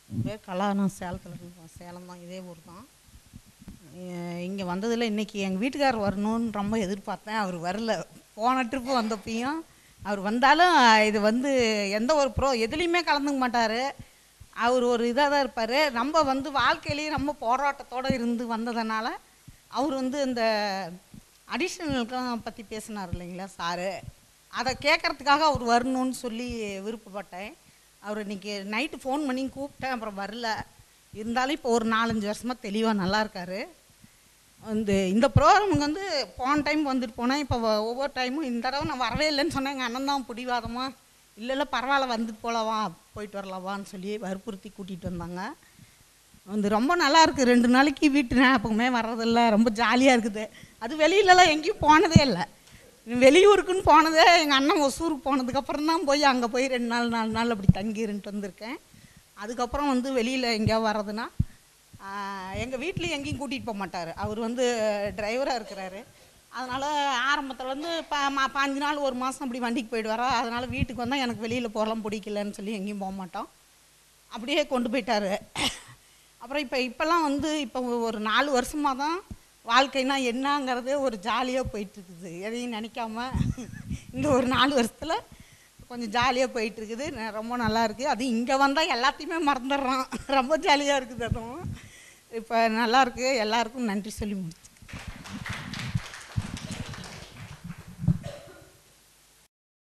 என் பேர் கலா நான் சேலத்தில் இருக்கோம் சேலம் தான் இதே ஊர் தான் இங்கே வந்ததில் இன்றைக்கி எங்கள் வீட்டுக்காரர் வரணும்னு ரொம்ப எதிர்பார்த்தேன் அவர் வரல போன ட்ரிப்பு வந்தப்பையும் அவர் வந்தாலும் இது வந்து எந்த ஒரு ப்ரோ எதுலேயுமே கலந்துக்க மாட்டார் அவர் ஒரு இதாக தான் இருப்பார் நம்ம வந்து வாழ்க்கையிலேயே ரொம்ப போராட்டத்தோடு இருந்து வந்ததுனால அவர் வந்து இந்த அடிஷ்னலுக்கெல்லாம் பற்றி பேசினார் இல்லைங்களா சாரு அதை கேட்குறதுக்காக அவர் வரணும்னு சொல்லி விருப்பப்பட்டேன் அவர் இன்னைக்கு நைட்டு ஃபோன் பண்ணி கூப்பிட்டேன் அப்புறம் வரல இருந்தாலும் இப்போ ஒரு நாலஞ்சு வருஷமாக தெளிவாக நல்லா இருக்காரு வந்து இந்த ப்ரோக்ராமுக்கு வந்து போன டைம் வந்துட்டு போனேன் இப்போ வ- ஒவ்வொரு டைமும் இந்த தடவை நான் வரவே இல்லைன்னு சொன்னேன் எங்கள் அண்ணன் தான் பிடிவாதமா இல்லை இல்லை பரவாயில்ல வந்துட்டு போகலவா போயிட்டு வரலவான்னு சொல்லி வற்புறுத்தி கூட்டிகிட்டு வந்தாங்க வந்து ரொம்ப நல்லா இருக்குது ரெண்டு நாளைக்கு வீட்டு ஞாபகமே வர்றதில்ல ரொம்ப ஜாலியாக இருக்குது அது வெளியிலலாம் எங்கேயும் போனதே இல்லை வெளியூருக்குன்னு போனதே எங்கள் அண்ணன் ஒசூருக்கு போனதுக்கப்புறம் தான் போய் அங்கே போய் ரெண்டு நாள் நாலு நாள் அப்படி தங்கி இருந்துட்டு வந்திருக்கேன் அதுக்கப்புறம் வந்து வெளியில் எங்கேயா வர்றதுன்னா எங்கள் வீட்லேயும் எங்கேயும் கூட்டிகிட்டு போக மாட்டார் அவர் வந்து டிரைவராக இருக்கிறாரு அதனால் ஆரம்பத்தில் வந்து ப மா பாஞ்சு நாள் ஒரு மாதம் அப்படி வண்டிக்கு போயிடுவாரா அதனால் வீட்டுக்கு வந்தால் எனக்கு வெளியில் போகலாம் பிடிக்கலன்னு சொல்லி எங்கேயும் போக மாட்டோம் அப்படியே கொண்டு போயிட்டாரு அப்புறம் இப்போ இப்போல்லாம் வந்து இப்போ ஒரு நாலு வருஷமாக தான் வாழ்க்கைனா என்னங்கிறது ஒரு ஜாலியாக போயிட்டுருக்குது எதையும் நினைக்காம இந்த ஒரு நாலு வருஷத்தில் கொஞ்சம் ஜாலியாக போயிட்டுருக்குது ரொம்ப நல்லா இருக்குது அது இங்கே வந்தால் எல்லாத்தையுமே மறந்துடுறோம் ரொம்ப ஜாலியாக இருக்குது அதுவும் இப்போ நல்லா இருக்கு எல்லாருக்கும் நன்றி சொல்லி முடிச்சு